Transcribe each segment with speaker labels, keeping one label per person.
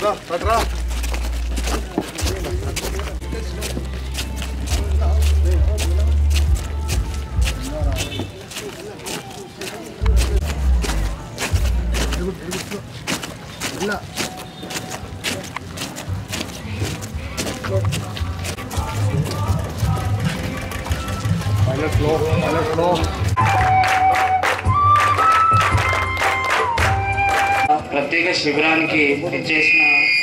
Speaker 1: ప్రత్యేక శిబిరానికి ఇచ్చేసిన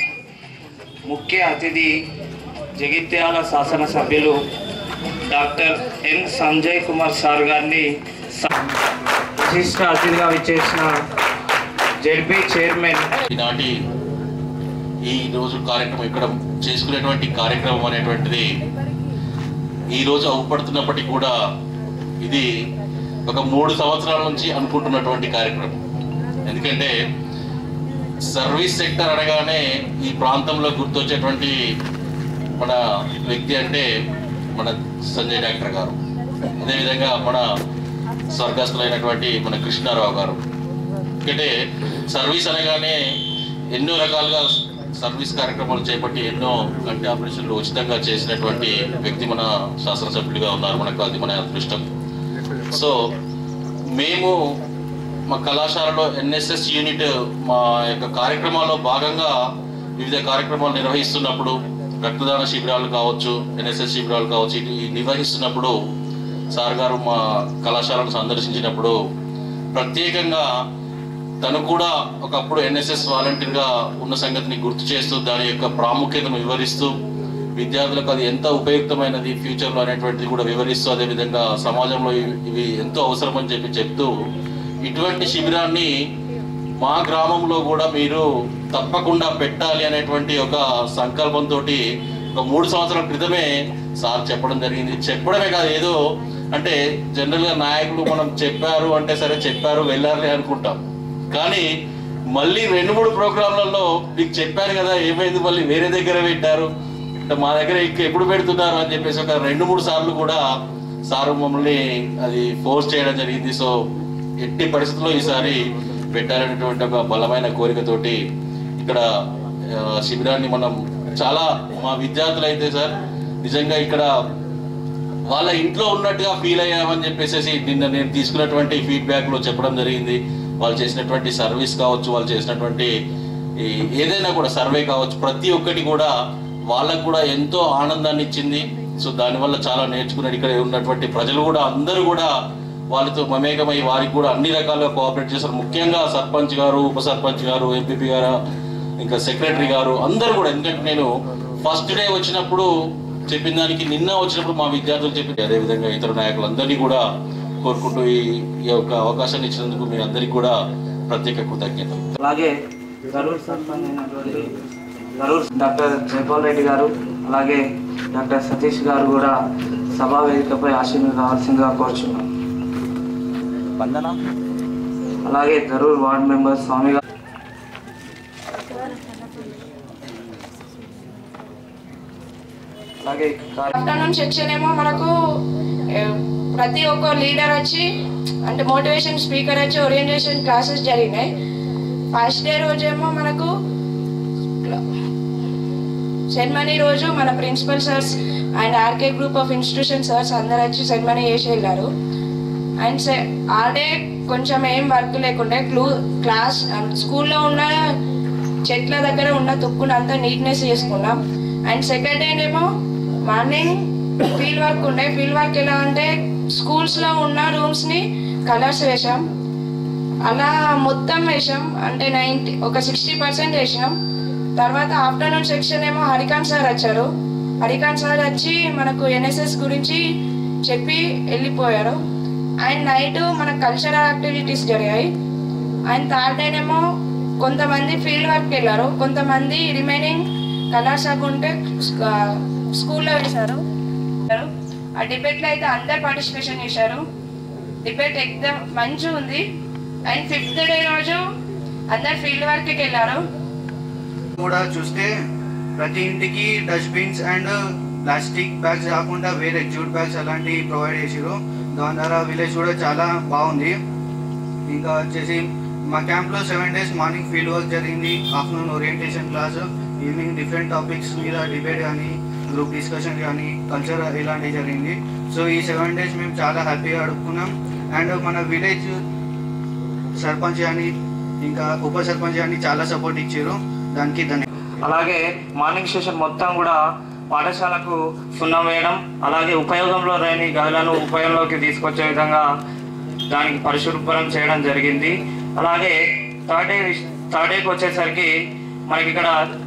Speaker 1: ముఖ్య అతిథి జగిత్యాల శాసనసభ్యులు doctor N Sanjay Kumar sir గారిని స- విశిష్ట అతిథిగా ఇచ్చేసిన జెడ్పీ చైర్మన్
Speaker 2: ఈనాటి ఈ రోజు కార్యక్రమం ఇక్కడ చేసుకునేటువంటి కార్యక్రమం అనేటువంటిది ఈ రోజు అవుపడుతున్నప్పటికీ కూడా ఇది ఒక మూడు సంవత్సరాల నుంచి అనుకుంటున్నటువంటి కార్యక్రమం ఎందుకంటే సర్వీస్ సెక్టర్ అనగానే ఈ ప్రాంతంలో గుర్తొచ్చేటువంటి మన వ్యక్తి అంటే మన సంజయ్ డాక్టర్ గారు అదేవిధంగా మన స్వర్గస్థులైనటువంటి మన కృష్ణారావు గారు ఎందుకంటే సర్వీస్ అనగానే ఎన్నో రకాలుగా సర్వీస్ కార్యక్రమాలు చేపట్టి ఎన్నో కంటి ఆపరేషన్లు ఉచితంగా చేసినటువంటి వ్యక్తి మన శాసనసభ్యుడిగా ఉన్నారు మనకు అది మన అదృష్టం సో మేము మా కళాశాలలో ఎన్ఎస్ఎస్ యూనిట్ మా యొక్క కార్యక్రమాల్లో భాగంగా వివిధ కార్యక్రమాలు నిర్వహిస్తున్నప్పుడు రక్తదాన శిబిరాలు కావచ్చు ఎన్ఎస్ఎస్ శిబిరాలు కావచ్చు ఇది ఇది నిర్వహిస్తున్నప్పుడు సార్ గారు మా కళాశాలను సందర్శించినప్పుడు ప్రత్యేకంగా తను కూడా ఒకప్పుడు ఎన్ఎస్ఎస్ వాలంటీర్గా ఉన్న సంగతిని గుర్తు చేస్తూ దాని యొక్క ప్రాముఖ్యతను వివరిస్తూ విద్యార్థులకు అది ఎంత ఉపయుక్తమైనది ఫ్యూచర్లో అనేటువంటిది కూడా వివరిస్తూ అదేవిధంగా సమాజంలో ఇవి- ఇవి ఎంతో అవసరం అని చెప్పి చెప్తూ ఇటువంటి శిబిరాన్ని మా గ్రామంలో కూడా మీరు తప్పకుండా పెట్టాలి అనేటువంటి ఒక సంకల్పంతో ఒక మూడు సంవత్సరాల క్రితమే సార్ చెప్పడం జరిగింది చెప్పడమే కాదు ఏదో అంటే జనరల్గా నాయకులు మనం చెప్పారు అంటే సరే చెప్పారు వెళ్ళారులే అనుకుంటాం కానీ మళ్ళీ రెండు మూడు ప్రోగ్రాంలలో మీకు చెప్పారు కదా ఏమైంది మళ్ళీ వేరే దగ్గర పెట్టారు అంటే మా దగ్గర ఇంకా ఎప్పుడు పెడుతున్నారు అని చెప్పేసి ఒక రెండు మూడు సార్లు కూడా సారు మమ్మల్ని అది ఫోర్స్ చేయడం జరిగింది సో ఎట్టి పరిస్థితుల్లో ఈసారి పెట్టాలనేటువంటి ఒక బలమైన కోరికతోటి ఇక్కడ ఆ, శిబిరాన్ని మనం చాలా మా విద్యార్థులు అయితే సార్ నిజంగా ఇక్కడ వాళ్ళ ఇంట్లో ఉన్నట్టుగా ఫీల్ అయ్యామని చెప్పేసి నిన్న నేను తీసుకున్నటువంటి ఫీడ్బ్యాక్ లో చెప్పడం జరిగింది వాళ్ళు చేసినటువంటి సర్వీస్ కావచ్చు వాళ్ళు చేసినటువంటి ఈ ఏదైనా కూడా సర్వే కావచ్చు ప్రతి ఒక్కటి కూడా వాళ్ళకు కూడా ఎంతో ఆనందాన్ని ఇచ్చింది సో దానివల్ల చాలా నేర్చుకున్నాడు ఇక్కడ ఉన్నటువంటి ప్రజలు కూడా అందరూ కూడా వాళ్ళతో మమేకమై వారికి కూడా అన్ని రకాలుగా కోఆపరేట్ చేశారు ముఖ్యంగా సర్పంచ్ గారు ఉప సర్పంచ్ గారు ఎంపీపీ గారు ఇంకా సెక్రటరీ గారు అందరూ కూడా ఎందుకంటే నేను ఫస్ట్ డే వచ్చినప్పుడు చెప్పిన దానికి నిన్న వచ్చినప్పుడు మా విద్యార్థులు చెప్పి అదేవిధంగా ఇతర నాయకులందరినీ కూడా కోరుకుంటూ ఈ ఈ యొక్క అవకాశాన్ని ఇచ్చినందుకు మీ అందరికీ కూడా ప్రత్యేక కృతజ్ఞతలు
Speaker 1: అలాగే గరూర్ సర్పంచ్ అయినటువంటి గరూర్ డాక్టర్ జయపాల్ రెడ్డి గారు అలాగే డాక్టర్ సతీష్ గారు కూడా సభా వేదికపై ఆశీర్వాదం కావాల్సిందిగా కోరుచున్నాం అలాగే గరూర్ వార్డ్ మెంబర్ స్వామి గారు అలాగే కార్య-
Speaker 3: ఆఫ్టర్నూన్ సెక్షన్ ఏమో మనకు ఏ, ప్రతి ఒక్క లీడర్ వచ్చి అంటే మోటివేషన్ స్పీకర్ వచ్చి ఓరియంటేషన్ క్లాసెస్ జరిగినాయి ఫస్ట్ డే రోజేమో మనకు సెరమనీ రోజు మన principal sirs and RK group of institution sirs అందరు వచ్చి సెరమనీ చేసి వెళ్ళారు అండ్ సె ఆ డే కొంచెం ఏం వర్క్ లేకుండే క్లూ క్లాస్ స్కూల్లో ఉన్న చెట్ల దగ్గర ఉన్న తుక్కును అంతా నీట్నెస్ చేసుకున్నాం అండ్ సెకండ్ డేనేమో మార్నింగ్ ఫీల్డ్ వర్క్ ఉండే ఫీల్డ్ వర్క్ ఎలా అంటే స్కూల్స్లో ఉన్న రూమ్స్ని కలర్స్ వేసాం అలా మొత్తం వేసాం అంటే నైంటీ ఒక సిక్స్టీ పర్సెంట్ వేసాం తర్వాత ఆఫ్టర్నూన్ సెక్షన్ ఏమో హరికాంత్ సార్ వచ్చారు హరికాంత్ సార్ వచ్చి మనకు ఎన్ఎస్ఎస్ గురించి చెప్పి వెళ్ళిపోయారు అండ్ నైట్ మన కల్చరల్ యాక్టివిటీస్ జరిగాయి అండ్ థర్డ్ డేనేమో కొంతమంది ఫీల్డ్ వర్క్ వెళ్ళారు కొంతమంది రిమైనింగ్ కళాశాఖ ఉంటే స్కూల్లో వేశారు ఆ డిబేట్లో అయితే అందరు పార్టిసిపేషన్ చేశారు డిబేట్ ఎగ్జామ్ మంచిగా ఉంది అండ్ ఫిఫ్త్ డే రోజు అందరు ఫీల్డ్ వర్క్కి వెళ్ళారు
Speaker 4: కూడా చూస్తే ప్రతి ఇంటికి డస్ట్బిన్స్ అండ్ ప్లాస్టిక్ బ్యాగ్స్ కాకుండా వేరే జూట్ బ్యాగ్స్ అలాంటివి ప్రొవైడ్ చేసారు దాని ద్వారా విలేజ్ కూడా చాలా బాగుంది ఇంకా వచ్చేసి మా క్యాంప్లో seven days morning field work జరిగింది afternoon orientation class evening different topics మీద డిబేట్ కానీ గ్రూప్ డిస్కషన్ కానీ కల్చర్ ఇలాంటివి జరిగింది సో ఈ సెవెన్ డేస్ మేము చాలా హ్యాపీగా గడుపుకున్నాం అండ్ మన విలేజ్ సర్పంచ్ కానీ ఇంకా ఉప సర్పంచ్ కానీ చాలా సపోర్ట్ ఇచ్చారు దానికి ధన్యవాదాలు
Speaker 1: అలాగే మార్నింగ్ సెషన్ మొత్తం కూడా పాఠశాలకు సున్నం వేయడం అలాగే ఉపయోగంలో లేని గదులను ఉపయోగంలోకి తీసుకొచ్చే విధంగా దానికి పరిశుభ్రం చేయడం జరిగింది అలాగే థర్డ్ డే థర్డ్ డేకి వచ్చేసరికి మనకి ఇక్కడ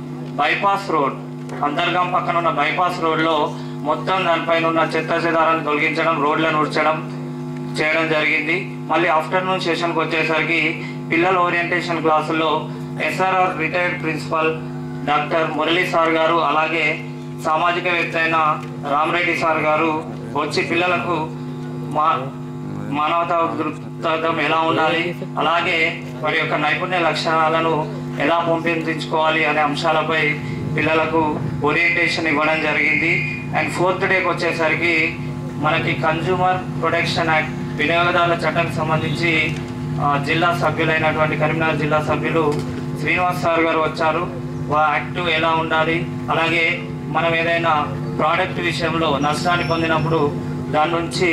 Speaker 1: బైపాస్ రోడ్ అంతర్గం పక్కన ఉన్న బైపాస్ రోడ్లో మొత్తం దానిపైన ఉన్న చెత్త చెదారాన్ని తొలగించడం రోడ్లను ఉడ్చడం చేయడం జరిగింది మళ్ళీ ఆఫ్టర్నూన్ సెషన్కి వచ్చేసరికి పిల్లల ఓరియంటేషన్ క్లాసులో SRR retired principal doctor Murali sir గారు అలాగే సామాజికవేత్త అయిన రామరెడ్డి సార్ గారు వచ్చి పిల్లలకు మా మానవతా దృక్పథం ఎలా ఉండాలి అలాగే వారి యొక్క నైపుణ్య లక్షణాలను ఎలా పెంపొందించుకోవాలి అనే అంశాలపై పిల్లలకు ఓరియంటేషన్ ఇవ్వడం జరిగింది అండ్ ఫోర్త్ డేకి వచ్చేసరికి మనకి కన్జ్యూమర్ ప్రొటెక్షన్ యాక్ట్ వినియోగదారుల చట్టానికి సంబంధించి ఆ, జిల్లా సభ్యులైనటువంటి కరీంనగర్ జిల్లా సభ్యులు శ్రీనివాస్ సార్ గారు వచ్చారు ఆ యాక్ట్ ఎలా ఉండాలి అలాగే మనం ఏదైనా ప్రోడక్ట్ విషయంలో నష్టాన్ని పొందినప్పుడు దాని నుంచి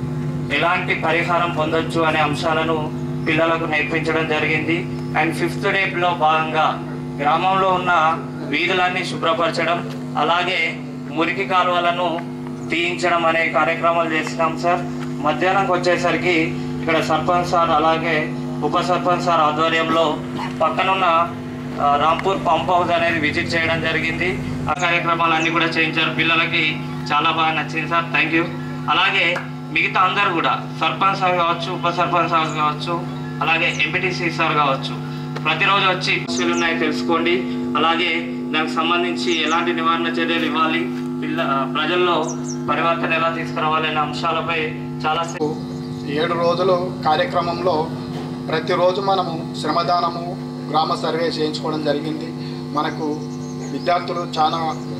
Speaker 1: ఎలాంటి పరిహారం పొందొచ్చు అనే అంశాలను పిల్లలకు నేర్పించడం జరిగింది అండ్ ఫిఫ్త్ డేలో భాగంగా గ్రామంలో ఉన్న వీధులన్నీ శుభ్రపరచడం అలాగే మురికి కాలువలను తీయించడం అనే కార్యక్రమాలు చేసినాం సార్ మధ్యాహ్నంకి వచ్చేసరికి ఇక్కడ సర్పంచ్ సార్ అలాగే ఉప సర్పంచ్ సార్ ఆధ్వర్యంలో పక్కనున్న ఆ, రాంపూర్ పంప్ హౌస్ అనేది విజిట్ చేయడం జరిగింది ఆ కార్యక్రమాలన్నీ కూడా చేయించారు పిల్లలకి చాలా బాగా నచ్చింది సార్ థ్యాంక్ యూ అలాగే మిగతా అందరు కూడా సర్పంచ్ సార్ కావచ్చు ఉప సర్పంచ్ సార్ కావచ్చు అలాగే ఎంపీటీసీ సార్ కావచ్చు ప్రతిరోజు వచ్చి సమస్యలు ఉన్నాయి తెలుసుకోండి అలాగే దానికి సంబంధించి ఎలాంటి నివారణ చర్యలు ఇవ్వాలి పిల్ల ఆ, ప్రజల్లో పరివర్తన ఎలా తీసుకురావాలి అనే అంశాలపై చాలా సే-
Speaker 5: ఏడు రోజులు కార్యక్రమంలో ప్రతిరోజు మనము శ్రమదానము గ్రామ సర్వే చేయించుకోవడం జరిగింది మనకు విద్యార్థులు చాలా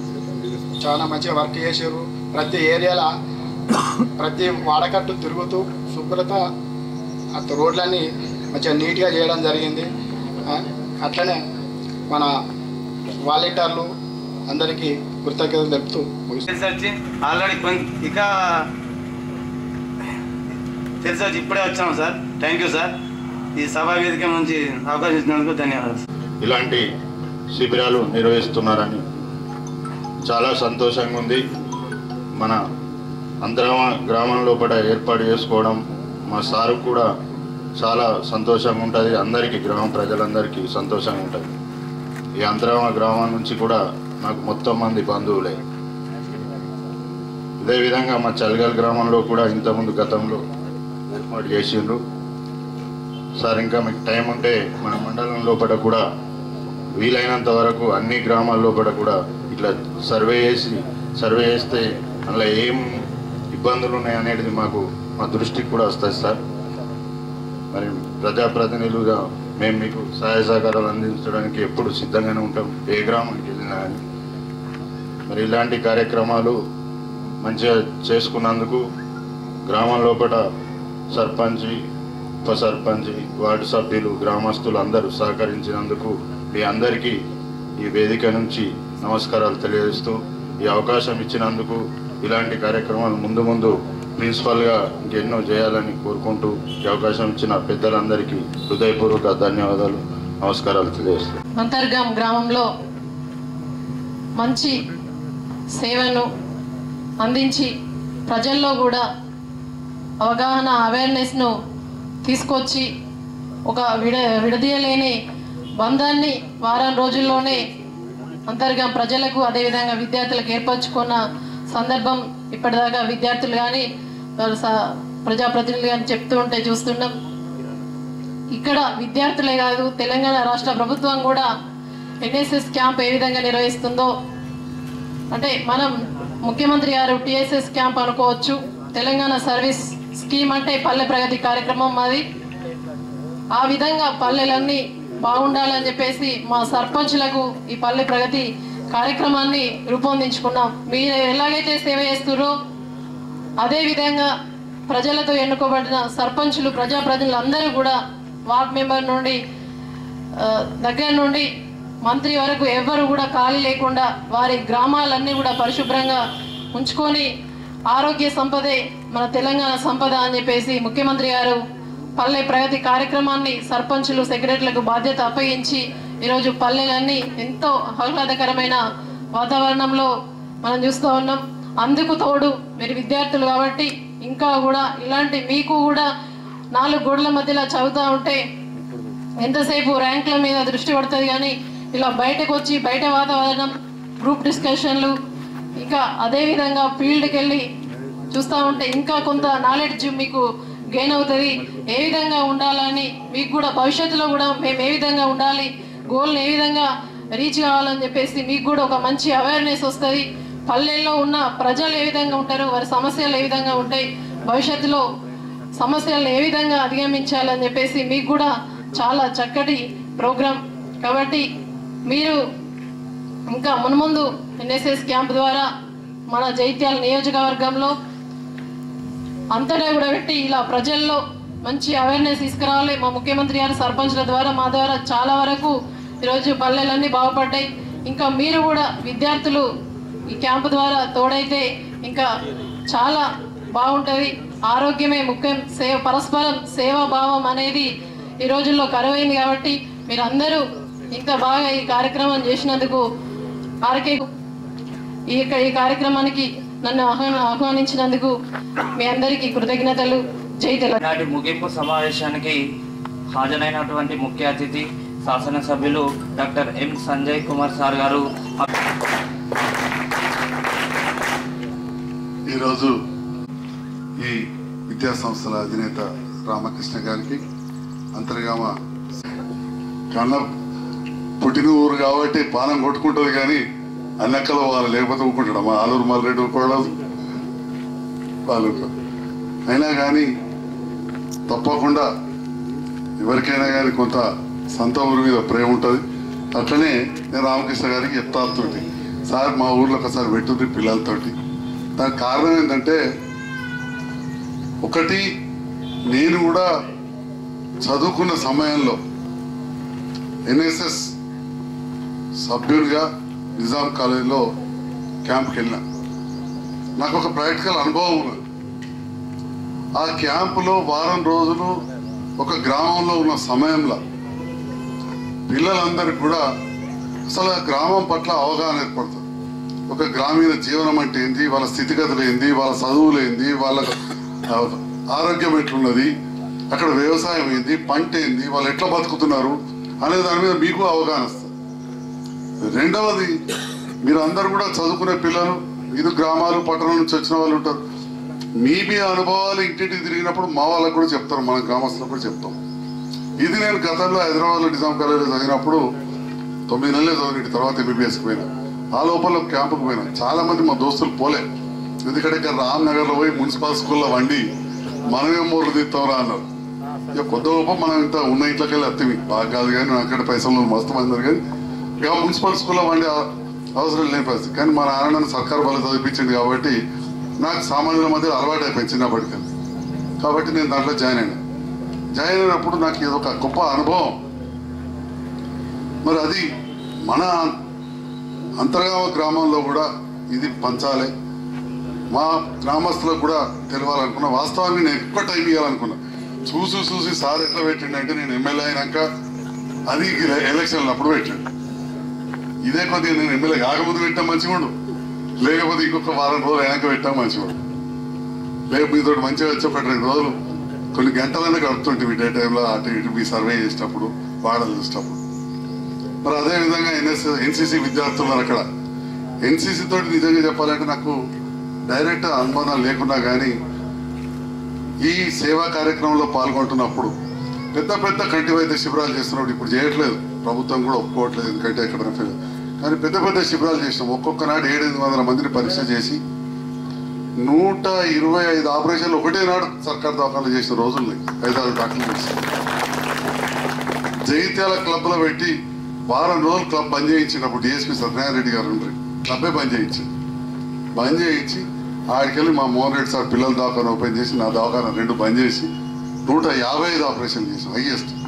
Speaker 5: చాలా మంచిగా వర్క్ చేశారు ప్రతి ఏరియాలో ప్రతి వాడకట్టు తిరుగుతూ శుభ్రత అత్త రోడ్లన్నీ మంచిగా నీట్గా చేయడం జరిగింది ఆ, అట్లనే మన వాలంటీర్లు అందరికీ కృతజ్ఞతలు తెలుపుతూ ముగిస్తున్నాను.
Speaker 6: తెలిసి వచ్చి ఆల్రెడీ కొం- ఇక తెలిసి వచ్చి ఇప్పుడే వచ్చాము సార్ థ్యాంక్ యూ సార్ ఈ సభా వేదిక నుంచి అవకాశం ఇచ్చినందుకు ధన్యవాదాలు సార్
Speaker 7: ఇలాంటి శిబిరాలు నిర్వహిస్తున్నారని చాలా సంతోషంగా ఉంది మన అంతరామ గ్రామం లోపల ఏర్పాటు చేసుకోవడం మా సారు కూడా చాలా సంతోషంగా ఉంటుంది అందరికీ గ్రామ ప్రజలందరికీ సంతోషంగా ఉంటుంది ఈ అంతరామ గ్రామం నుంచి కూడా నాకు మొత్తం మంది బంధువులే ఇదే విధంగా మా చల్గల్ గ్రామంలో కూడా ఇంతకుముందు గతంలో ఏర్పాటు చేసిండ్రు సార్ ఇంకా మీకు టైం ఉంటే మన మండలం లోపల కూడా వీలైనంత వరకు అన్ని గ్రామాల లోపల కూడా ఇట్లా సర్వే చేసి సర్వే చేస్తే అందులో ఏం ఇబ్బందులు ఉన్నాయి అనేది మాకు మా దృష్టికి కూడా వస్తుంది సార్ మరి ప్రజాప్రతినిధులుగా మేము మీకు సహాయ సహకారాలు అందించడానికి ఎప్పుడు సిద్ధంగానే ఉంటాం ఏ గ్రామానికి వెళ్ళినా కానీ మరి ఇలాంటి కార్యక్రమాలు మంచిగా చేసుకున్నందుకు గ్రామం లోపల సర్పంచ్ ఉప సర్పంచ్ వార్డు సభ్యులు గ్రామస్తులు అందరూ సహకరించినందుకు మీ అందరికీ ఈ వేదిక నుంచి నమస్కారాలు తెలియజేస్తూ ఈ అవకాశం ఇచ్చినందుకు ఇలాంటి కార్యక్రమాలు ముందు ముందు ప్రిన్సిపల్గా ఇంకెన్నో చేయాలని కోరుకుంటూ ఈ అవకాశం ఇచ్చిన పెద్దలందరికీ హృదయపూర్వక ధన్యవాదాలు నమస్కారాలు తెలియజేస్తూ
Speaker 8: అంతర్గాం గ్రామంలో మంచి సేవను అందించి ప్రజల్లో కూడా అవగాహన అవేర్నెస్ను తీసుకొచ్చి ఒక విడ విడదీయలేని బంధాన్ని వారం రోజుల్లోనే అంతర్గం ప్రజలకు అదేవిధంగా విద్యార్థులకు ఏర్పరచుకున్న సందర్భం ఇప్పటిదాకా విద్యార్థులు కానీ వాళ్ళు స- ప్రజాప్రతినిధులు కానీ చెప్తూ ఉంటే చూస్తున్నాం ఇక్కడ విద్యార్థులే కాదు తెలంగాణ రాష్ట్ర ప్రభుత్వం కూడా ఎన్ఎస్ఎస్ క్యాంప్ ఏ విధంగా నిర్వహిస్తుందో అంటే మనం ముఖ్యమంత్రి గారు టిఎస్ఎస్ క్యాంప్ అనుకోవచ్చు తెలంగాణ సర్వీస్ స్కీమ్ అంటే పల్లె ప్రగతి కార్యక్రమం మాది ఆ విధంగా పల్లెలన్నీ బాగుండాలని చెప్పేసి మా సర్పంచులకు ఈ పల్లె ప్రగతి కార్యక్రమాన్ని రూపొందించుకున్నాం మీరు ఎలాగైతే సేవ చేస్తున్నారో అదే విధంగా ప్రజలతో ఎన్నుకోబడిన సర్పంచులు ప్రజాప్రతినిధులు అందరూ కూడా వార్డ్ మెంబర్ నుండి ఆ, దగ్గర నుండి మంత్రి వరకు ఎవ్వరు కూడా ఖాళీ లేకుండా వారి గ్రామాలన్నీ కూడా పరిశుభ్రంగా ఉంచుకొని ఆరోగ్య సంపదే మన తెలంగాణ సంపద అని చెప్పేసి ముఖ్యమంత్రి గారు పల్లె ప్రగతి కార్యక్రమాన్ని సర్పంచులు సెక్రటరీలకు బాధ్యత అప్పగించి ఈరోజు పల్లెలన్నీ ఎంతో ఆహ్లాదకరమైన వాతావరణంలో మనం చూస్తూ ఉన్నాం అందుకు తోడు మీరు విద్యార్థులు కాబట్టి ఇంకా కూడా ఇలాంటి మీకు కూడా నాలుగు గోడల మధ్యలో చదువుతూ ఉంటే ఎంతసేపు ర్యాంకుల మీద దృష్టి పడుతుంది కానీ ఇలా బయటకు వచ్చి బయట వాతావరణం గ్రూప్ డిస్కషన్లు ఇంకా అదేవిధంగా ఫీల్డ్కి వెళ్ళి చూస్తూ ఉంటే ఇంకా కొంత నాలెడ్జ్ మీకు గెయిన్ అవుతుంది ఏ విధంగా ఉండాలని మీకు కూడా భవిష్యత్తులో కూడా మేము ఏ విధంగా ఉండాలి గోల్ని ఏ విధంగా రీచ్ కావాలని చెప్పేసి మీకు కూడా ఒక మంచి అవేర్నెస్ వస్తుంది పల్లెల్లో ఉన్న ప్రజలు ఏ విధంగా ఉంటారు వారి సమస్యలు ఏ విధంగా ఉంటాయి భవిష్యత్తులో సమస్యలను ఏ విధంగా అధిగమించాలని చెప్పేసి మీకు కూడా చాలా చక్కటి ప్రోగ్రాం కాబట్టి మీరు ఇంకా మున్ముందు ఎన్ఎస్ఎస్ క్యాంప్ ద్వారా మన జైత్యాల నియోజకవర్గంలో అంతటా కూడా పెట్టి ఇలా ప్రజల్లో మంచి అవేర్నెస్ తీసుకురావాలి మా ముఖ్యమంత్రి గారు సర్పంచ్ల ద్వారా మా ద్వారా చాలా వరకు ఈరోజు పల్లెలన్నీ బాగుపడ్డాయి ఇంకా మీరు కూడా విద్యార్థులు ఈ క్యాంపు ద్వారా తోడైతే ఇంకా చాలా బాగుంటుంది ఆరోగ్యమే ముఖ్యం సేవ పరస్పరం సేవాభావం అనేది ఈ రోజుల్లో కరువైంది కాబట్టి మీరందరూ ఇంత బాగా ఈ కార్యక్రమం చేసినందుకు ఆర్కే ఈ యొక్క ఈ కార్యక్రమానికి నన్ను ఆహ్వాన ఆహ్వానించినందుకు మీ అందరికీ కృతజ్ఞతలు జై తెలంగాణ
Speaker 1: నాటి ముగింపు సమావేశానికి హాజరైనటువంటి ముఖ్య అతిథి శాసనసభ్యులు doctor M Sanjay Kumar sir గారు
Speaker 9: ఈరోజు ఈ విద్యా సంస్థల అధినేత రామకృష్ణ గారికి అంతర్గామ కన్న పుట్టిన ఊరు కాబట్టి పానం కొట్టుకుంటుంది కానీ అన్నక్కల వాళ్ళు లేకపోతే ఊరుకుంటాడు మా ఆలూరు మల్లరెడ్డి ఊరుకోవడం వాళ్ళు ఊరుకోరు. అయినా కానీ తప్పకుండా ఎవరికైనా కానీ కొంత సొంత ఊరి మీద ప్రేమ ఉంటుంది అట్లనే నేను రామకృష్ణ గారికి చెప్తా తోటి సార్ మా ఊర్లో ఒకసారి పెట్టుంది పిల్లలతోటి దానికి కారణం ఏంటంటే ఒకటి నేను కూడా చదువుకున్న సమయంలో ఎన్ఎస్ఎస్ సభ్యునిగా నిజాం కాలేజీలో క్యాంప్కి వెళ్ళిన నాకు ఒక ప్రాక్టికల్ అనుభవం ఉన్నది ఆ క్యాంపులో వారం రోజులు ఒక గ్రామంలో ఉన్న సమయంలో పిల్లలందరికీ కూడా అసలు ఆ గ్రామం పట్ల అవగాహన ఏర్పడుతుంది ఒక గ్రామీణ జీవనం అంటే ఏంది వాళ్ళ స్థితిగతులు ఏంది వాళ్ళ చదువులు ఏంది వాళ్ళ ఆ, ఆరోగ్యం ఎట్లున్నది అక్కడ వ్యవసాయం ఏంది పంట ఏంది వాళ్ళు ఎట్లా బతుకుతున్నారు అనే దాని మీద మీకు అవగాహన వస్తుంది రెండవది మీరు అందరు కూడా చదువుకునే పిల్లలు ఇది గ్రామాలు పట్టణం నుంచి వచ్చిన వాళ్ళు ఉంటారు మీ మీ అనుభవాలు ఇంటింటికి తిరిగినప్పుడు మా వాళ్ళకు కూడా చెప్తారు మన గ్రామస్తులకు కూడా చెప్తాం ఇది నేను గతంలో హైదరాబాద్లో నిజాం కాలేజీలో చదివినప్పుడు తొమ్మిది నెలలే చదివిన తర్వాత ఎంబీబీఎస్కి పోయినా ఆ లోపల క్యాంపుకి పోయినా చాలా మంది మా దోస్తులు పోలే ఎందుకంటే ఇక్కడ రామ్ నగర్లో పోయి మున్సిపల్ స్కూల్లో వండి మనమే మూర్లు తీస్తాంరా అన్నారు ఇక కొద్ది గొప్ప మనం ఇంత ఉన్న ఇంట్లోకి వెళ్ళి అత్తివి బాగా కాదు కానీ అక్కడ పైసలు మస్తు మంది ఉన్నారు కానీ ఇక మున్సిపల్ స్కూల్లో వండి ఆ- అవసరం లేని పరిస్థితి కానీ మా నాన్న నన్ను సర్కార్ బల్ల చదివించింది కాబట్టి నాకు సామాన్యుల మధ్య అలవాటు అయిపోయింది చిన్నప్పటికెళ్ళి కాబట్టి నేను దాంట్లో జాయిన్ అయినా జాయిన్ అయినప్పుడు నాకు ఇది ఒక గొప్ప అనుభవం మరి అది మన అంతర్గామ గ్రామంలో కూడా ఇది పంచాలి మా గ్రామస్తులకు కూడా తెలవాలనుకున్నా వాస్తవాన్ని నేను ఎక్కువ టైం ఇవ్వాలనుకున్నా చూసి చూసి సార్ ఎట్లా పెట్టిండంటే నేను ఎమ్మెల్యే అయినాక అది ఎలక్షన్లు అప్పుడు పెట్టాడు ఇదే కొద్దిగా నేను ఎమ్మెల్యే కాకముందు పెట్టా మంచిగా ఉండు లేకపోతే ఇంకొక వారం రోజులు అయినాక పెట్టా మంచిగా ఉండు లేక మీతో మంచిగా వచ్చి ఒక రెండు రోజులు కొన్ని గంటలైనా గడుపుతుంటే డే టైంలో అటు ఇటు మీ సర్వే చేసేటప్పుడు వాడలు చూసేటప్పుడు మరి అదే విధంగా ఎన్ఎస్ ఎన్సీసీ విద్యార్థులు ఉన్నారు అక్కడ ఎన్సీసీ తోటి నిజంగా చెప్పాలంటే నాకు డైరెక్ట్ అనుబంధం లేకున్నా కానీ ఈ సేవా కార్యక్రమంలో పాల్గొంటున్నప్పుడు పెద్ద పెద్ద కంటి వైద్య శిబిరాలు చేస్తున్నప్పుడు ఇప్పుడు చేయట్లేదు ప్రభుత్వం కూడా ఒప్పుకోవట్లేదు ఎందుకంటే ఎక్కడ ఫెయిల్ కానీ పెద్ద పెద్ద శిబిరాలు చేసినాం ఒక్కొక్క నాడు ఏడెనిమిది వందల మందిని పరీక్ష చేసి నూట ఇరవై ఐదు ఆపరేషన్లు ఒకటే నాడు సర్కార్ దవాఖాలు చేసిన రోజులు ఉన్నాయి. ఐదు ఆరు డాక్టర్లు చేసి జగిత్యాల క్లబ్లో పెట్టి వారం రోజులు క్లబ్ బంద్ చేయించినప్పుడు డిఎస్పీ సత్యనారాయణ రెడ్డి గారు ఉండ్రి క్లబ్బే బంద్ చేయించి బంద్ చేయించి ఆడికెళ్ళి మా మోహన్ రెడ్డి సార్ పిల్లల దవాఖాన ఓపెన్ చేసి నా దవాఖాన రెండు బంద్ చేసి నూట యాభై ఐదు ఆపరేషన్లు చేసాం హైయెస్ట్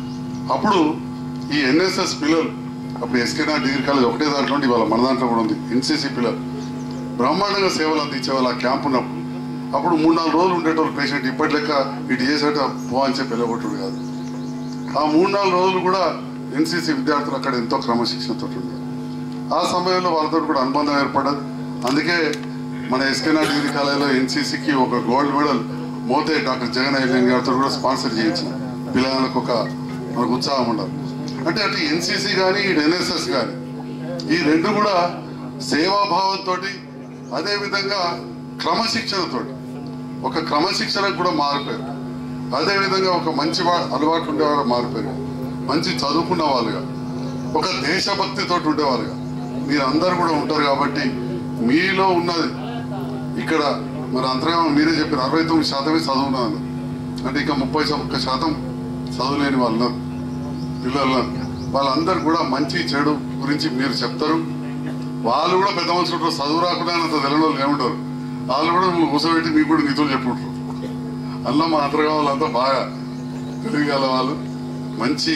Speaker 9: అప్పుడు ఈ ఎన్ఎస్ఎస్ పిల్లలు అప్పుడు ఎస్కేనా డిగ్రీ కాలేజ్ ఒకటే దాంట్లో ఉండి ఇవాళ మన దాంట్లో కూడా ఉంది ఎన్సీసీ పిల్లలు బ్రహ్మాండంగా సేవలు అందించే వాళ్ళు ఆ క్యాంప్ ఉన్నప్పుడు అప్పుడు మూడు నాలుగు రోజులు ఉండేటోళ్ళు పేషెంట్ ఇప్పటి లెక్క ఇటు చేసేట పో అని చెప్పి వెళ్ళగొట్టుడు కాదు ఆ మూడు నాలుగు రోజులు కూడా ఎన్సీసీ విద్యార్థులు అక్కడ ఎంతో క్రమశిక్షణతో ఉండేవారు ఆ సమయంలో వాళ్ళతో కూడా అనుబంధం ఏర్పడదు అందుకే మన ఎస్కేనా డిగ్రీ కాలేజీలో ఎన్సీసీకి ఒక gold medal Mothe doctor Jagan ఐలన్ గారితో కూడా స్పాన్సర్ చేయించిన పిల్లలకు ఒక మనకు ఉత్సాహం ఉండదు అంటే అటు ఎన్సీసీ కానీ ఇటు ఎన్ఎస్ఎస్ కానీ ఈ రెండు కూడా సేవాభావంతో అదేవిధంగా క్రమశిక్షణతో ఒక క్రమశిక్షణకు కూడా మారిపోయారు అదేవిధంగా ఒక మంచి వా- అలవాటు ఉండేవారు మారిపోయారు మంచి చదువుకున్న వాళ్ళుగా ఒక దేశభక్తితో ఉండేవారుగా మీరు అందరు కూడా ఉంటారు కాబట్టి మీలో ఉన్నది ఇక్కడ మరి అంతర్గతం మీరే చెప్పారు అరవై తొమ్మిది శాతమే చదువున్నారు అంటే ఇంకా ముప్పై శా- ఒక్క శాతం చదువులేని వాళ్ళు ఉన్నారు. పిల్లలు ఉన్నారు. వాళ్ళందరూ కూడా మంచి చెడు గురించి మీరు చెప్తారు వాళ్ళు కూడా పెద్ద మనుషులు ఉంటారు చదువు రాకుండా అంత తెలియని వాళ్ళు ఏముంటారు వాళ్ళు కూడా మిమ్మల్ని కూర్చోబెట్టి మీకు కూడా నిధులు చెప్పుకుంటారు అందులో మా అంతర్గా వాళ్ళంతా బాగా తెలియగల వాళ్ళు మంచి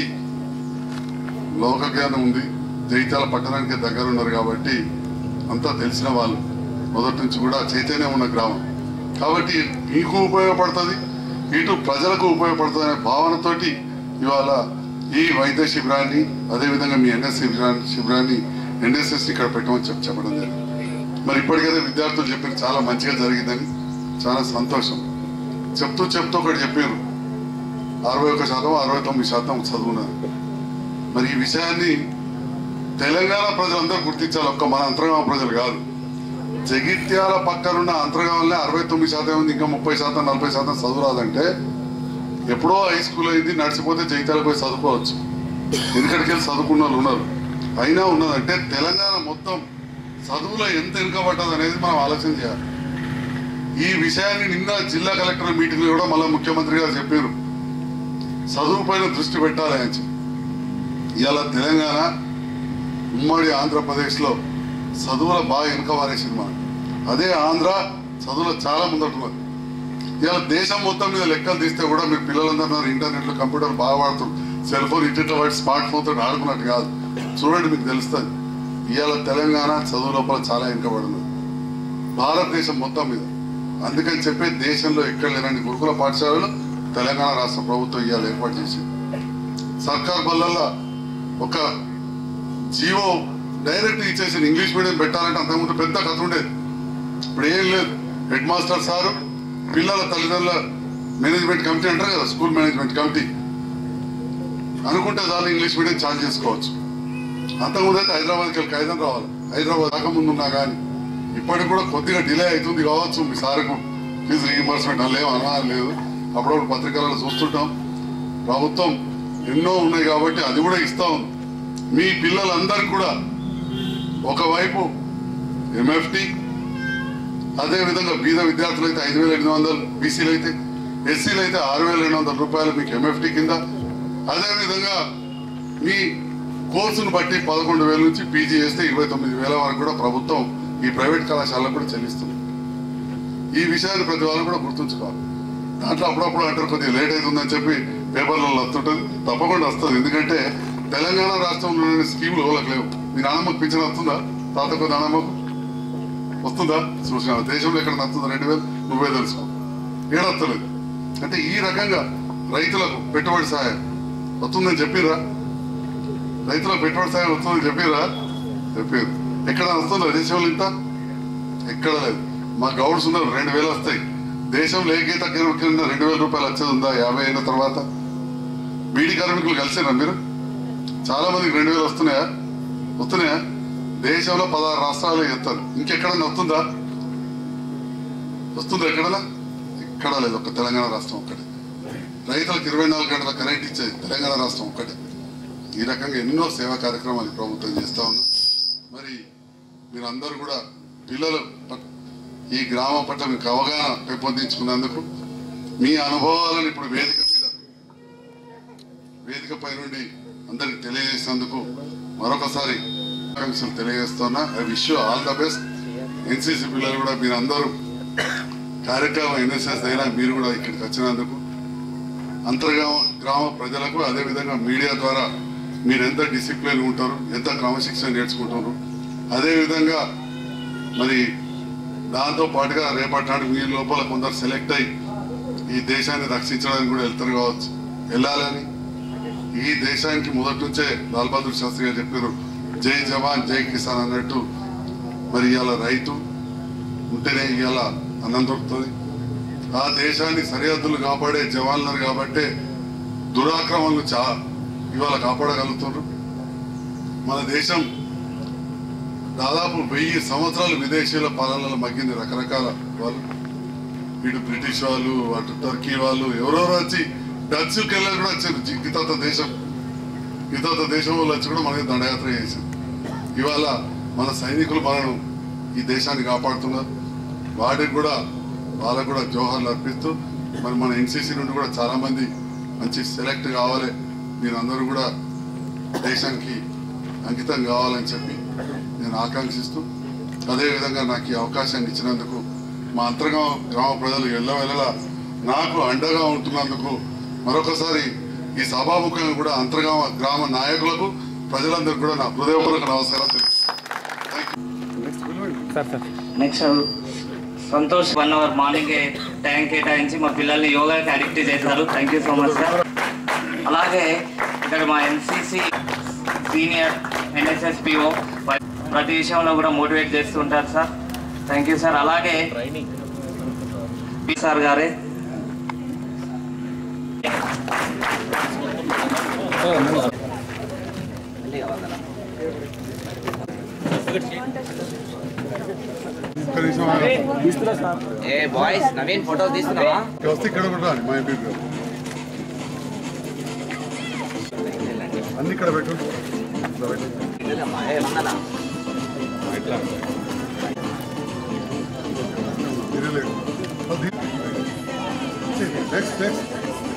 Speaker 9: లోక జ్ఞానం ఉంది జైత్యాల పట్టణానికి దగ్గర ఉన్నారు కాబట్టి అంతా తెలిసిన వాళ్ళు మొదటి నుంచి కూడా చైతన్యం ఉన్న గ్రామం కాబట్టి మీకు ఉపయోగపడుతుంది ఇటు ప్రజలకు ఉపయోగపడుతుంది అనే భావనతోటి ఇవాళ ఈ వైద్య శిబిరాన్ని అదేవిధంగా మీ ఎన్ఎస్ శిబిరాన్ని శిబిరాన్ని ఎన్ఎస్ఎస్ ఇక్కడ పెట్టమని చెప్పి చెప్పడం జరిగింది మరి ఇప్పటికైతే విద్యార్థులు చెప్పారు చాలా మంచిగా జరిగిందని చాలా సంతోషం చెప్తూ చెప్తూ ఒకటి చెప్పారు అరవై ఒక శాతం అరవై తొమ్మిది శాతం చదువున్నారు మరి ఈ విషయాన్ని తెలంగాణ ప్రజలందరూ గుర్తించాలి ఒక్క మన అంతర్గామ ప్రజలు కాదు జగిత్యాల పక్కనున్న అంతర్గామంలో అరవై తొమ్మిది శాతం ఉంది ఇంకా ముప్పై శాతం నలభై శాతం చదువు రాదంటే ఎప్పుడో హై స్కూల్ అయింది నడిచిపోతే జగిత్యాలకు పోయి చదువుకోవచ్చు ఎందుకంటే చదువుకున్న వాళ్ళు ఉన్నారు అయినా ఉన్నదంటే తెలంగాణ మొత్తం చదువులో ఎంత వెనుకబడ్డది అనేది మనం ఆలోచన చేయాలి ఈ విషయాన్ని నిన్న జిల్లా కలెక్టర్ మీటింగ్ లో కూడా మళ్ళీ ముఖ్యమంత్రి గారు చెప్పారు చదువు పైన దృష్టి పెట్టాలి అని చెప్పి. ఇవాళ తెలంగాణ ఉమ్మడి ఆంధ్రప్రదేశ్లో చదువులో బాగా వెనుక వారేసింది మనం అదే ఆంధ్ర చదువులో చాలా ముందట్టున్నది ఇవాళ దేశం మొత్తం మీద లెక్కలు తీస్తే కూడా మీరు పిల్లలందరూ ఇంటర్నెట్లో కంప్యూటర్ బాగా వాడుతారు సెల్ ఫోన్ ఇట్లా వాడి స్మార్ట్ ఫోన్ తోటి ఆడుకున్నట్టు కాదు చూడండి మీకు తెలుస్తుంది ఇవాళ తెలంగాణ చదువు లోపల చాలా వెనుకబడినది భారతదేశం మొత్తం మీద అందుకని చెప్పి దేశంలో ఎక్కడ లేనన్ని గురుకుల పాఠశాలలు తెలంగాణ రాష్ట్ర ప్రభుత్వం ఇవాళ ఏర్పాటు చేసింది సర్కార్ బళ్ళల్లో ఒక జీవో డైరెక్ట్ ఇచ్చేసి ఇంగ్లీష్ మీడియం పెట్టాలంటే అంతకుముందు పెద్ద కథ ఉండేది ఇప్పుడు ఏం లేదు హెడ్ మాస్టర్ సారు పిల్లల తల్లిదండ్రుల మేనేజ్మెంట్ కమిటీ అంటారు కదా స్కూల్ మేనేజ్మెంట్ కమిటీ అనుకుంటే చాలు ఇంగ్లీష్ మీడియం చార్జ్ చేసుకోవచ్చు అంతకుముందు అయితే హైదరాబాద్కి వెళ్ళి ఖైదం రావాలి హైదరాబాద్ రాకముందు ఉన్నా కానీ ఇప్పటికి కూడా కొద్దిగా డిలే అవుతుంది కావచ్చు మీ సార్కు ఫీజు రీఎంబర్స్మెంట్ లేవు అనా లేదు అప్పుడప్పుడు పత్రికలలో చూస్తుంటాం ప్రభుత్వం ఎన్నో ఉన్నాయి కాబట్టి అది కూడా ఇస్తా ఉంది మీ పిల్లలందరికీ కూడా ఒకవైపు ఎంఎఫ్టి అదే విధంగా బీద విద్యార్థులు అయితే ఐదు వేల ఎనిమిది వందలు బీసీలు అయితే ఎస్సీలు అయితే ఆరు వేల రెండు వందల రూపాయలు మీకు ఎంఎఫ్టి కింద అదే విధంగా మీ కోర్సును బట్టి పదకొండు వేల నుంచి పీజీ చేస్తే ఇరవై తొమ్మిది వేల వరకు కూడా ప్రభుత్వం ఈ ప్రైవేట్ కళాశాలకు కూడా చెల్లిస్తుంది ఈ విషయాన్ని ప్రతి వాళ్ళు కూడా గుర్తుంచుకోవాలి దాంట్లో అప్పుడప్పుడు అంటారు కొద్దిగా లేట్ అవుతుందని చెప్పి పేపర్లలో వస్తుంటుంది తప్పకుండా వస్తుంది ఎందుకంటే తెలంగాణ రాష్ట్రంలోని స్కీములు వాళ్ళకి లేవు మీ నాన్నమ్మకు పింఛన్ వస్తుందా తాతకు నాన్నమ్మకు వస్తుందా చూసిన దేశంలో ఎక్కడ నచ్చుందా రెండు వేలు నువ్వే తెలుసుకో ఏడొస్తలేదు అంటే ఈ రకంగా రైతులకు పెట్టుబడి సహాయం వస్తుందని చెప్పిరా రైతులకు పెట్టుబడి సహాయం వస్తుందని చెప్పిరా చెప్పారు ఎక్కడ వస్తుందా దేశంలో ఇంత ఎక్కడ లేదు మా గౌడ్స్ ఉన్నారు రెండు వేలు వస్తాయి దేశంలో ఏ గీత కింద రెండు వేల రూపాయలు వచ్చేది ఉందా యాభై అయిన తర్వాత బీడీ కార్మికులు కలిసిరా మీరు చాలా మందికి రెండు వేలు వస్తున్నాయా వస్తున్నాయా దేశంలో పదహారు రాష్ట్రాలు చెప్తారు ఇంకెక్కడన్నా వస్తుందా వస్తుందా ఎక్కడన్నా ఎక్కడా లేదు ఒక తెలంగాణ రాష్ట్రం ఒక్కటే రైతులకు ఇరవై నాలుగు గంటల కరెంట్ ఇచ్చేది తెలంగాణ రాష్ట్రం ఒక్కటే ఈ రకంగా ఎన్నో సేవా కార్యక్రమాలు ఈ ప్రభుత్వం చేస్తా ఉన్నాం మరి మీరందరూ కూడా పిల్లలు పట్- ఈ గ్రామం పట్ల మీకు అవగాహన పెంపొందించుకున్నందుకు మీ అనుభవాలను ఇప్పుడు వేదిక మీద వేదిక పై నుండి అందరికి తెలియజేసినందుకు మరొకసారి ఆకాంక్షలు తెలియజేస్తున్నా I wish all the best NCC పిల్లలు కూడా మీరు అందరూ కార్యక్రమం ఎన్ఎస్ఎస్ అయినా మీరు కూడా ఇక్కడికి వచ్చినందుకు అంతర్గ్రామ గ్రామ ప్రజలకు అదేవిధంగా మీడియా ద్వారా మీరు ఎంత డిసిప్లిన్ ఉంటారు ఎంత క్రమశిక్షణ నేర్చుకుంటారు అదేవిధంగా మరి దాంతో పాటుగా రేపటి నాడు మీ లోపల కొందరు సెలెక్ట్ అయ్యి ఈ దేశాన్ని రక్షించడానికి కూడా వెళ్తారు కావచ్చు వెళ్ళాలని ఈ దేశానికి మొదటి నుంచే లాల్ బహదూర్ శాస్త్రి గారు చెప్పారు జై జవాన్ జై కిసాన్ అన్నట్టు మరి ఇవాళ రైతు ఉంటేనే ఇవాళ అన్నం దొరుకుతుంది ఆ దేశాన్ని సరిహద్దులు కాపాడే జవాన్లు కాబట్టే దురాక్రమణలు చా ఇవాళ కాపాడగలుగుతున్నారు మన దేశం దాదాపు వెయ్యి సంవత్సరాలు విదేశీయుల పాలనలో మగ్గింది రకరకాల వాళ్ళు ఇటు బ్రిటిష్ వాళ్ళు అటు టర్కీ వాళ్ళు ఎవరెవరు వచ్చి డచ్కి వెళ్ళి కూడా వచ్చారు జి- గితాత దేశం గితాత దేశం వాళ్ళు వచ్చి కూడా మనకి దండయాత్ర చేశారు ఇవాళ మన సైనికులు మనను ఈ దేశాన్ని కాపాడుతున్నారు వాటికి కూడా వాళ్ళకు కూడా జోహార్లు అర్పిస్తూ మరి మన ఎన్సీసీ నుండి కూడా చాలా మంది మంచి సెలెక్ట్ కావాలి మీరందరూ కూడా దేశానికి అంకితం కావాలని చెప్పి నేను ఆకాంక్షిస్తూ అదేవిధంగా నాకు ఈ అవకాశాన్ని ఇచ్చినందుకు మా అంతర్గామ గ్రామ ప్రజలు ఎల్లవెల్లలా నాకు అండగా ఉంటున్నందుకు మరొకసారి ఈ సభాముఖంగా కూడా అంతర్గామ గ్రామ నాయకులకు ప్రజలందరికీ కూడా నా హృదయపూర్వక నమస్కారం
Speaker 1: next Santosh one hour morning time కేటాయించి మా పిల్లల్ని యోగాకి అడిక్ట్ చేశారు thank you so much sir అలాగే ఇక్కడ మా ఎన్సీసీ సీనియర్ ఎన్ఎస్ఎస్పిఓ ప్రతి విషయంలో కూడా మోటివేట్ చేస్తుంటారు సార్ థ్యాంక్ యూ సార్ అలాగే పి సార్ గారే
Speaker 10: ఏ బాయ్స్ నవీన్ ఫోటోస్ తీస్తున్నావా
Speaker 9: వస్తే ఇక్కడ కూడా రాని, మా ఎంపీ గారు అన్ని ఇక్కడ పెట్టు ఇక్కడ పెట్టు.
Speaker 10: ఏ మందనా
Speaker 9: ఇది లేదు. అది. నెక్స్ట్ నెక్స్ట్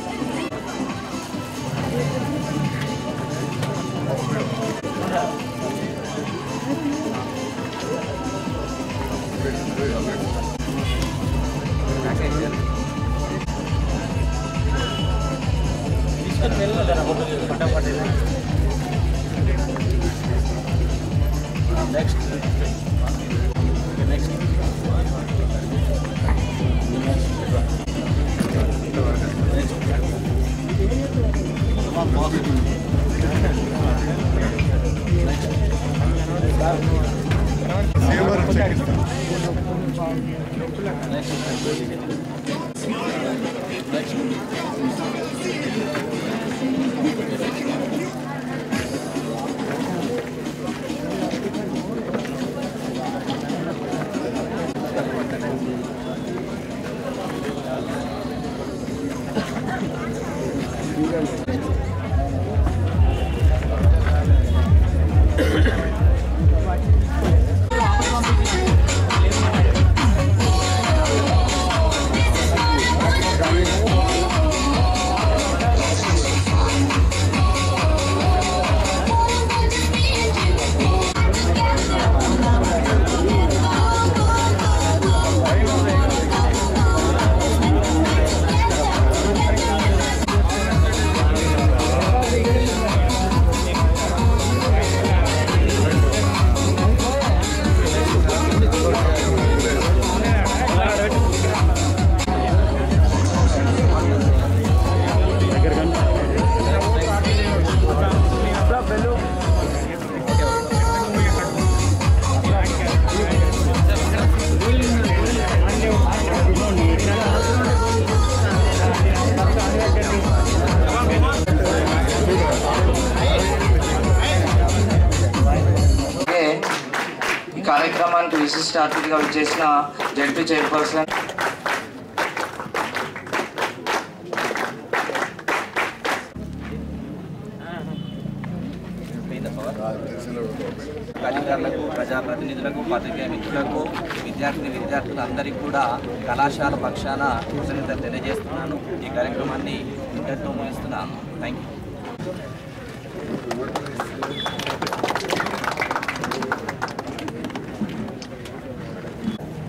Speaker 1: అలాగే ఈ కార్యక్రమానికి విశిష్ట అతిథిగా చేసిన జడ్పీ చైర్పర్సన్
Speaker 10: అధికారులకు ప్రజాప్రతినిధులకు పత్రికా మిత్రులకు విద్యార్థిని విద్యార్థులందరికీ కూడా కళాశాల పక్షాన కృతజ్ఞతలు తెలియజేస్తున్నాను ఈ కార్యక్రమాన్ని ఇంతటితో ముగిస్తున్నాను thank you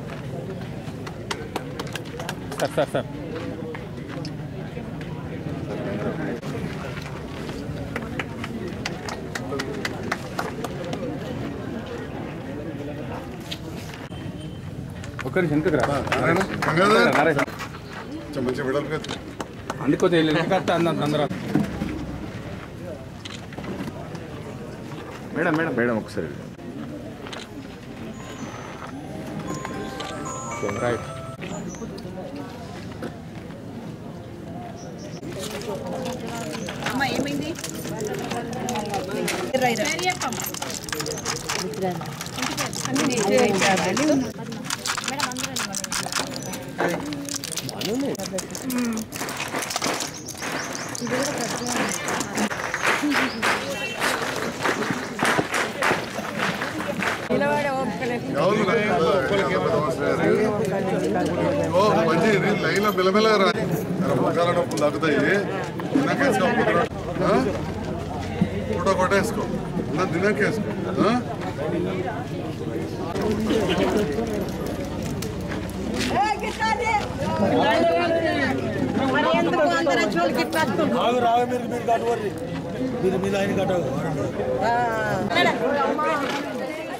Speaker 11: sir sir sir
Speaker 9: మంచి విడలు కదా
Speaker 11: అందుకోతే అందరూ
Speaker 12: మేడం మేడం మేడం ఒకసారి
Speaker 11: రైట్
Speaker 13: అమ్మ ఏమైంది
Speaker 9: ఓ మంచి లైన్లో మెల్లమెల్ల రాని ముఖాల నొప్పులు తగ్గుతాయి తినకేసుకో ఫోటో కొట్టేసుకో నా తినకేసుకో ఆ?
Speaker 14: రావు మీరు మీరు కట్టుకోర్రి మీరు మీద ఆయన కట్టవు